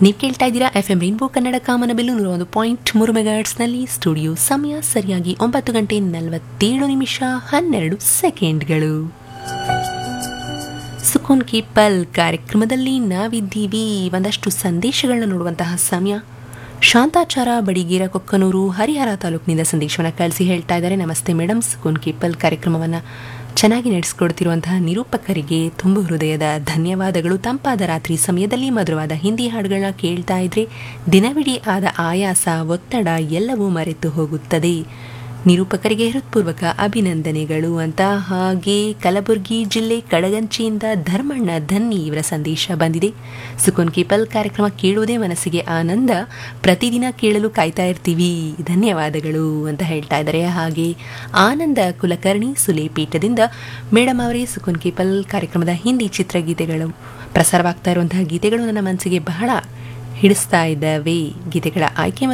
ನೀವು ಕೇಳ್ತಾ ಇದ್ದೀರಾ ಎಫ್ ಎಂ ರೈನ್ಬೋ ಕನ್ನಡ ಕಾಮನಬಿಲ್ಲು ನೂರ ಒಂದು ಪಾಯಿಂಟ್ ಮೂರು ಮೆಗಾಟ್ಸ್ನಲ್ಲಿ ಸ್ಟುಡಿಯೋ ಸಮಯ ಸರಿಯಾಗಿ ಒಂಬತ್ತು ಗಂಟೆ ನಲವತ್ತೇಳು ನಿಮಿಷ ಹನ್ನೆರಡು ಸೆಕೆಂಡ್ಗಳು ಸುಕೂನ್ ಕಿ ಪಲ್ ಕಾರ್ಯಕ್ರಮದಲ್ಲಿ ನಾವಿದ್ದೀವಿ ಒಂದಷ್ಟು ಸಂದೇಶಗಳನ್ನ ನೋಡುವಂತಹ ಸಮಯ ಶಾಂತಾಚಾರ ಬಡಿಗೇರ ಕೊಕ್ಕನೂರು ಹರಿಹರ ತಾಲೂಕಿನಿಂದ ಸಂದೇಶವನ್ನು ಕಳಿಸಿ ಹೇಳ್ತಾ ಇದ್ದಾರೆ ನಮಸ್ತೆ ಮೇಡಮ್ ಸುಕೂನ್ ಕಿ ಪಲ್ ಕಾರ್ಯಕ್ರಮವನ್ನು ಚೆನ್ನಾಗಿ ನಡೆಸಿಕೊಡ್ತಿರುವಂತಹ ನಿರೂಪಕರಿಗೆ ತುಂಬ ಹೃದಯದ ಧನ್ಯವಾದಗಳು ತಂಪಾದ ರಾತ್ರಿ ಸಮಯದಲ್ಲಿ ಮಧುರವಾದ ಹಿಂದಿ ಹಾಡುಗಳನ್ನ ಕೇಳ್ತಾ ಇದ್ರೆ ದಿನವಿಡೀ ಆದ ಆಯಾಸ ಒತ್ತಡ ಎಲ್ಲವೂ ಮರೆತು ಹೋಗುತ್ತದೆ ನಿರೂಪಕರಿಗೆ ಹೃತ್ಪೂರ್ವಕ ಅಭಿನಂದನೆಗಳು ಅಂತ ಹಾಗೆ ಕಲಬುರಗಿ ಜಿಲ್ಲೆ ಕಡಗಂಚಿಯಿಂದ ಧರ್ಮಣ್ಣ ಧನ್ನಿ ಇವರ ಸಂದೇಶ ಬಂದಿದೆ ಸುಕೂನ್ ಕೀಪಲ್ ಕಾರ್ಯಕ್ರಮ ಕೇಳುವುದೇ ಮನಸ್ಸಿಗೆ ಆನಂದ ಪ್ರತಿದಿನ ಕೇಳಲು ಕಾಯ್ತಾ ಇರ್ತೀವಿ ಧನ್ಯವಾದಗಳು ಅಂತ ಹೇಳ್ತಾ ಇದ್ದಾರೆ ಹಾಗೆ ಆನಂದ ಕುಲಕರ್ಣಿ ಸುಲೇಪೀಠದಿಂದ ಮೇಡಮ್ ಅವರೇ ಸುಕೂನ್ ಕೀಪಲ್ ಕಾರ್ಯಕ್ರಮದ ಹಿಂದಿ ಚಿತ್ರಗೀತೆಗಳು ಪ್ರಸಾರವಾಗ್ತಾ ಇರುವಂತಹ ಗೀತೆಗಳು ನನ್ನ ಮನಸ್ಸಿಗೆ ಬಹಳ ಹಿಡಿಸ್ತಾ ಇದ್ದಾವೆ ಗೀತೆಗಳ ಆಯ್ಕೆ